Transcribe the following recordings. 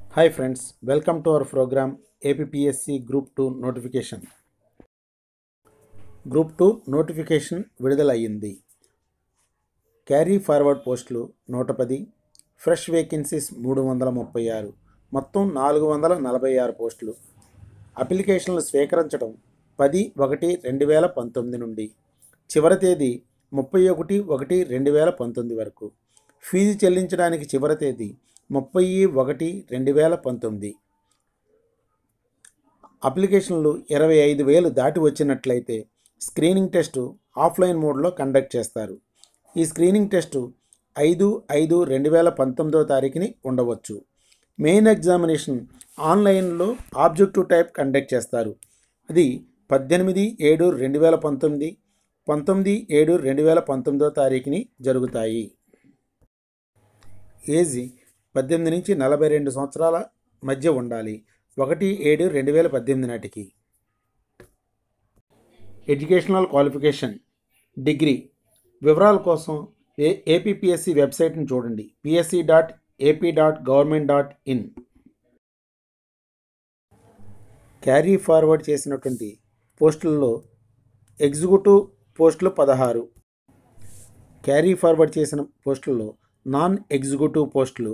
hi friends welcome to our programme APSC group two notification group two notification విడుదలయ్యింది carry forward పోస్టులు నూట పది fresh vacancies మూడు వందల ముప్పై ఆరు మొత్తం నాలుగు వందల నలభై ఆరు పోస్టులు అప్లికేషన్లు స్వీకరించడం పది ఒకటి రెండు వేల పంతొమ్మిది నుండి చివరి తేదీ ముప్పై ఒకటి ఒకటి రెండు వేల పంతొమ్మిది వరకు ఫీజు చెల్లించడానికి చివరి తేదీ ముప్పై ఒకటి రెండు వేల పంతొమ్మిది అప్లికేషన్లు ఇరవై ఐదు వేలు దాటి వచ్చినట్లయితే స్క్రీనింగ్ టెస్టు ఆఫ్లైన్ మోడ్లో కండక్ట్ చేస్తారు ఈ స్క్రీనింగ్ టెస్టు ఐదు ఐదు రెండు వేల పంతొమ్మిదవ తారీఖుని ఉండవచ్చు మెయిన్ ఎగ్జామినేషన్ ఆన్లైన్లో ఆబ్జెక్టివ్ టైప్ కండక్ట్ చేస్తారు అది పద్దెనిమిది ఏడు రెండు వేల పంతొమ్మిది పంతొమ్మిది ఏడు రెండు వేల పంతొమ్మిదవ తారీఖుని జరుగుతాయి ఏజ్ పద్దెనిమిది నుంచి నలభై రెండు సంవత్సరాల మధ్య ఉండాలి ఒకటి ఏడు రెండు వేల పద్దెనిమిది నాటికి ఎడ్యుకేషనల్ క్వాలిఫికేషన్ డిగ్రీ వివరాల కోసం ఏ ఏపీఎస్సి వెబ్సైట్ని చూడండి PSC dot AP dot government dot in carry forward చేసినటువంటి పోస్టుల్లో ఎగ్జిక్యూటివ్ పోస్టులు పదహారు క్యారీ ఫార్వర్డ్ చేసిన పోస్టుల్లో నాన్ ఎగ్జిక్యూటివ్ పోస్టులు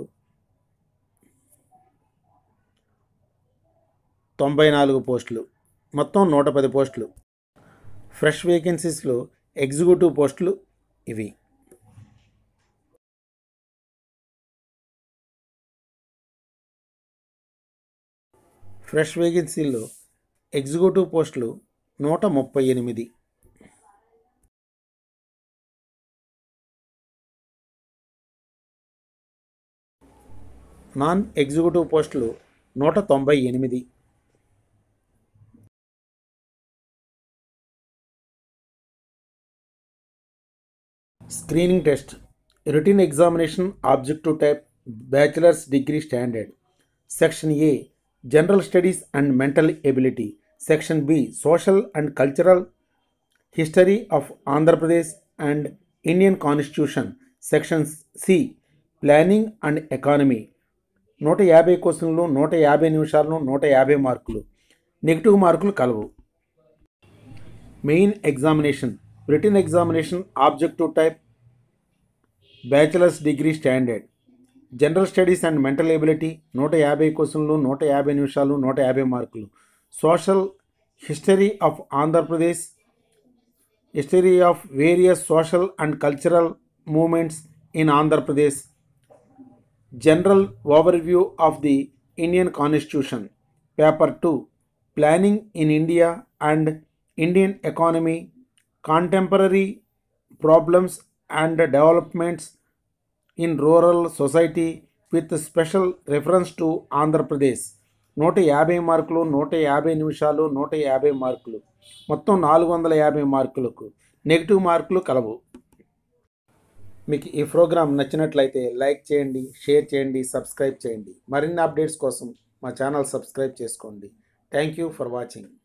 తొంభై నాలుగు పోస్టులు మొత్తం నూట పది పోస్టులు ఫ్రెష్ వేకెన్సీస్లో ఎగ్జిక్యూటివ్ పోస్టులు ఇవి ఫ్రెష్ వేకెన్సీల్లో ఎగ్జిక్యూటివ్ పోస్టులు నూట ముప్పై ఎనిమిది నాన్ ఎగ్జిక్యూటివ్ పోస్టులు నూట తొంభై ఎనిమిది screening test written examination objective type bachelor's degree standard section A general studies and mental ability section B social and cultural history of Andhra Pradesh and Indian constitution section C planning and economy నూట యాభై క్వశ్చన్లు నూట యాభై నిమిషాలను నూట యాభై మార్కులు negative మార్కులు కలవు main examination written examination objective type bachelor's degree standard general studies and mental ability నూట యాభై క్వశ్చన్లు నూట యాభై నిమిషాలు నూట యాభై మార్కులు social history of Andhra Pradesh history of various social and cultural movements in Andhra Pradesh general overview of the Indian constitution paper two planning in India and Indian economy contemporary problems and developments in rural society with special reference to Andhra Pradesh నూట యాభై మార్కులు నూట యాభై నిమిషాలు నూట యాభై మార్కులు మొత్తం నాలుగు వందల యాభై మార్కులకు నెగిటివ్ మార్కులు కలవు మీకు ఈ ప్రోగ్రాం నచ్చినట్లయితే లైక్ చేయండి షేర్ చేయండి సబ్స్క్రైబ్ చేయండి మరిన్ని అప్డేట్స్ కోసం మా ఛానల్ సబ్స్క్రైబ్ చేసుకోండి థ్యాంక్ యూ ఫర్ వాచింగ్